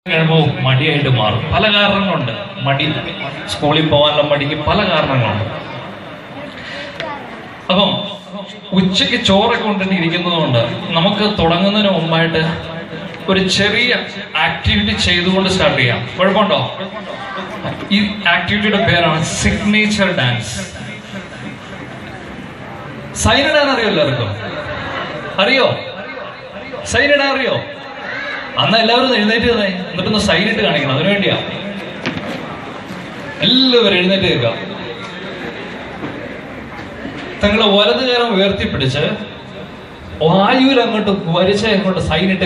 കഴിയുമ്പോൾ മടിയായിട്ട് മാറും പല കാരണങ്ങളുണ്ട് മടി സ്കൂളിൽ പോകാനുള്ള മടിക്ക് പല കാരണങ്ങളുണ്ട് അപ്പം ഉച്ചയ്ക്ക് ചോറൊക്കെ കൊണ്ടിട്ട് ഇരിക്കുന്നതുകൊണ്ട് നമുക്ക് തുടങ്ങുന്നതിന് മുമ്പായിട്ട് ഒരു ചെറിയ ആക്ടിവിറ്റി ചെയ്തുകൊണ്ട് സ്റ്റാർട്ട് ചെയ്യാം കുഴപ്പമുണ്ടോ ഈ ആക്ടിവിറ്റിയുടെ പേരാണ് സിഗ്നേച്ചർ ഡാൻസ് സൈൻ ഇടാൻ അറിയോ എല്ലാവർക്കും അറിയോ സൈൻ ഇടാൻ അറിയോ അന്ന് എല്ലാവരും ഒന്ന് എഴുന്നേറ്റ് തന്നെ എന്നിട്ടൊന്ന് സൈൻ ഇട്ട് കാണിക്കണം അതിനു വേണ്ടിയാ എല്ലാവരും എഴുന്നേറ്റ് കേൾക്കാം തങ്ങളുടെ വലതുകരം ഉയർത്തിപ്പിടിച്ച് വായുവിൽ അങ്ങോട്ട് വരിച്ച അങ്ങോട്ട് സൈൻ ഇട്ട്